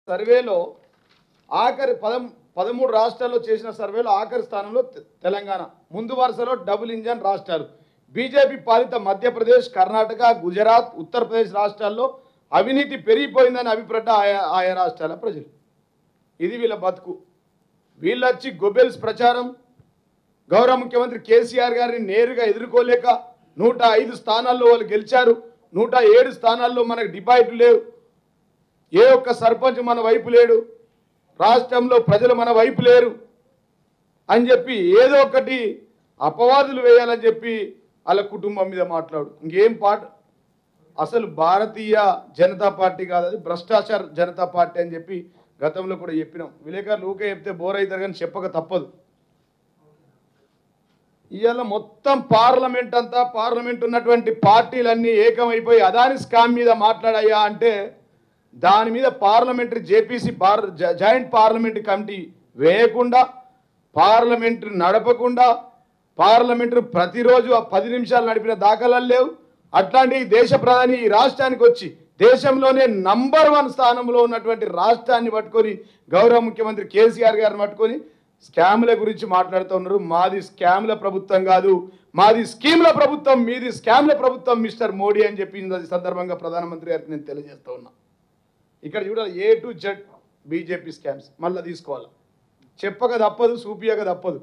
సర్వేలో ఆఖరి పదం పదమూడు రాష్ట్రాల్లో చేసిన సర్వేలో ఆఖరి స్థానంలో తె- తెలంగాణ ముందు వరుసలో డబుల్ ఇంజన్ రాష్ట్రాలు బీజేపీ పాలిత మధ్యప్రదేశ్ కర్ణాటక గుజరాత్ ఉత్తరప్రదేశ్ రాష్ట్రాల్లో అవినీతి పెరిగిపోయిందని అభిప్రాయ ఆయా ఆయా రాష్ట్రాల ప్రజలు ఇది వీళ్ళ బతుకు వీళ్ళొచ్చి గొబెల్స్ ప్రచారం గౌరవ ముఖ్యమంత్రి కేసీఆర్ గారిని నేరుగా ఎదుర్కోలేక నూట ఐదు స్థానాల్లో వాళ్ళు గెలిచారు నూట ఏడు స్థానాల్లో మనకు డిపాజిట్లు లేవు ఏ ఒక్క సర్పంచ్ మన వైపు లేడు రాష్ట్రంలో ప్రజలు మన వైపు లేరు అని చెప్పి ఏదో ఒకటి అపవాదులు వేయాలని చెప్పి వాళ్ళ కుటుంబం మీద మాట్లాడు ఇంకేం పాట అసలు భారతీయ జనతా పార్టీ కాదు అది భ్రష్టాచార జనతా పార్టీ అని చెప్పి గతంలో కూడా చెప్పినాం విలేకరులు ఊకే చెప్తే బోర్ అవుతారు కానీ చెప్పక తప్పదు ఇవాళ మొత్తం పార్లమెంట్ అంతా పార్లమెంట్ ఉన్నటువంటి పార్టీలన్నీ ఏకమైపోయి అదాని స్కామ్ మీద మాట్లాడాయా అంటే దాని మీద పార్లమెంటరీ జేపీసీ పార్ జ- జాయింట్ పార్లమెంటరీ కమిటీ వేయకుండా పార్లమెంట్ నడపకుండా పార్లమెంట్ ప్రతిరోజు ఆ పది నిమిషాలు నడిపిన దాఖలాలు లేవు అట్లాంటి ఈ దేశ ప్రధాని ఈ రాష్ట్రానికి వచ్చి దేశంలోనే నంబర్ వన్ స్థానంలో ఉన్నటువంటి రాష్ట్రాన్ని పట్టుకొని గౌరవ ముఖ్యమంత్రి కేసీఆర్ గారిని పట్టుకొని స్కామ్ల గురించి మాట్లాడుతూ ఉన్నారు మాది స్కామ్ల ప్రభుత్వం కాదు మాది స్కీమ్ల ప్రభుత్వం మీది స్కామ్ల ప్రభుత్వం మిస్టర్ మోడీ అని చెప్పి ఈ సందర్భంగా ప్రధానమంత్రి గారికి నేను తెలియజేస్తా ఉన్నా ఇక్కడ చూడాలి A to Z BJP scams మళ్ళీ తీసుకోవాలి చెప్పక తప్పదు చూపియక తప్పదు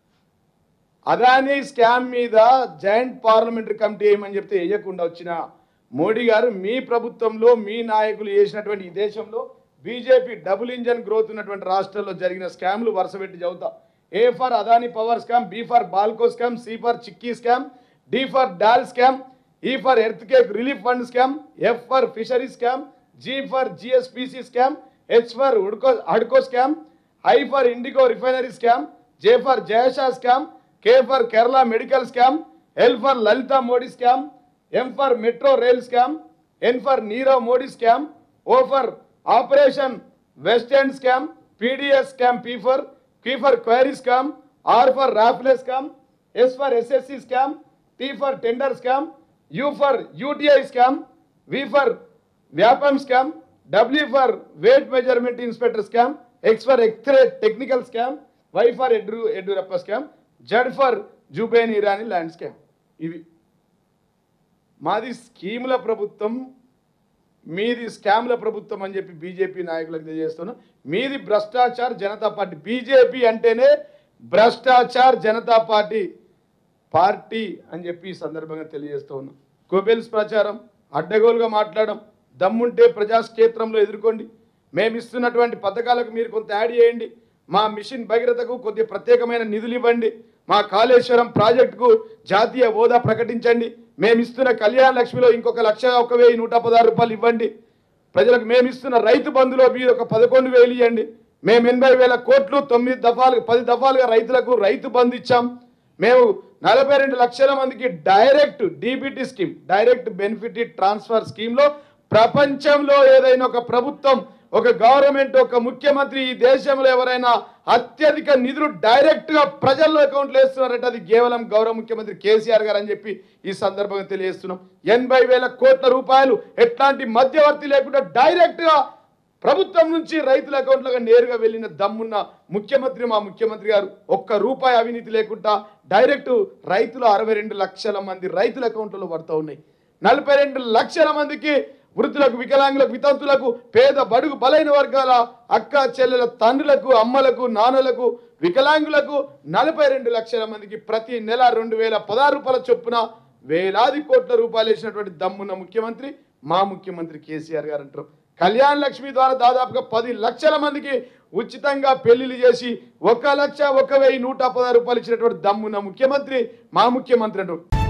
అదానీ స్కామ్ మీద జాయింట్ పార్లమెంటరీ కమిటీ వేయమని చెప్తే వేయకుండా వచ్చిన మోడీ గారు మీ ప్రభుత్వంలో మీ నాయకులు చేసినటువంటి ఈ దేశంలో బీజేపీ డబుల్ ఇంజన్ గ్రోత్ ఉన్నటువంటి రాష్ట్రాల్లో జరిగిన స్కామ్లు వరుస పెట్టి చదువుతా A for Adani power scam B for BALCO scam C for chikki scam D for doll scam ఈ for earth cake relief fund scam F for fishery scam G for GSPC scam H for ఉడ్కో హడ్కో scam I for IndiGo refinery scam J for జయషా scam K for Kerala medical scam L for Lalitha Modi scam M for metro rail scam N for Nirav Modi scam oh for operation West End scam PDS scam P for Q for query scam R for Rafale scam S for SSC scam T for tender scam U for UTI scam V for Vyapam scam W for weight measurement inspector scam X for x-ray technical scam Y for ఎడ్రు Yeddyurappa scam Z for Zubin Irani land scam ఇవి మాది స్కీముల ప్రభుత్వం మీది స్కామ్ల ప్రభుత్వం అని చెప్పి BJP నాయకులకు తెలియజేస్తున్నాం మీది భ్రష్టాచార్ జనతా పార్టీ బీజేపీ అంటేనే భ్రష్టాచార్ జనతా పార్టీ పార్టీ అని చెప్పి ఈ సందర్భంగా తెలియజేస్తూ ఉన్నాం గోబెల్స్ ప్రచారం అడ్డగోలుగా మాట్లాడడం దమ్ముంటే ప్రజాక్షేత్రంలో ఎదుర్కోండి మేము ఇస్తున్నటువంటి పథకాలకు మీరు కొంత యాడ్ చేయండి మా మిషన్ భగీరథకు కొద్దిగా ప్రత్యేకమైన నిధులు ఇవ్వండి మా కాళేశ్వరం ప్రాజెక్టుకు జాతీయ హోదా ప్రకటించండి మేము ఇస్తున్న కళ్యాణ లక్ష్మిలో ఇంకొక లక్ష ఒక వెయ్యి నూట పదహారు రూపాయలు ఇవ్వండి ప్రజలకు మేము ఇస్తున్న రైతు బంధులో మీరు ఒక పదకొండు వేలు ఇవ్వండి మేము ఎనభై వేల కోట్లు తొమ్మిది దఫాలు పది దఫాలుగా రైతులకు రైతు బంధు ఇచ్చాం మేము నలభై రెండు లక్షల మందికి direct DBT scheme direct benefit transfer స్కీమ్లో ప్రపంచంలో ఏదైనా ఒక ప్రభుత్వం ఒక గవర్నమెంట్ ఒక ముఖ్యమంత్రి ఈ దేశంలో ఎవరైనా అత్యధిక నిధులు డైరెక్ట్ గా ప్రజల్లో అకౌంట్లు వేస్తున్నారంటే అది కేవలం గౌరవ ముఖ్యమంత్రి కేసీఆర్ గారు అని చెప్పి ఈ సందర్భంగా తెలియజేస్తున్నాం ఎనభై వేల కోట్ల రూపాయలు ఎట్లాంటి మధ్యవర్తి లేకుండా డైరెక్ట్ గా ప్రభుత్వం నుంచి రైతుల అకౌంట్లకు నేరుగా వెళ్ళిన దమ్మున్న ముఖ్యమంత్రి మా ముఖ్యమంత్రి గారు ఒక్క రూపాయి అవినీతి లేకుండా డైరెక్ట్ రైతులు అరవై రెండు లక్షల మంది రైతుల అకౌంట్లలో పడుతూ ఉన్నాయి నలభై రెండు లక్షల మందికి వృద్ధులకు వికలాంగులకు వితంతులకు పేద బడుగు బలైన వర్గాల అక్క చెల్లెల తండ్రులకు అమ్మలకు నాన్నలకు వికలాంగులకు నలభై రెండు లక్షల మందికి ప్రతి నెల రెండు వేల పదహారు రూపాయల చొప్పున వేలాది కోట్ల రూపాయలు వేసినటువంటి దమ్మున్న ముఖ్యమంత్రి మా ముఖ్యమంత్రి కేసీఆర్ గారు అంటారు కళ్యాణ్ లక్ష్మి ద్వారా దాదాపుగా పది లక్షల మందికి ఉచితంగా పెళ్లిళ్ళు చేసి ఒక లక్ష ఒక వెయ్యి నూట పదహారు రూపాయలు ఇచ్చినటువంటి దమ్మున్న ముఖ్యమంత్రి మా ముఖ్యమంత్రి అంటారు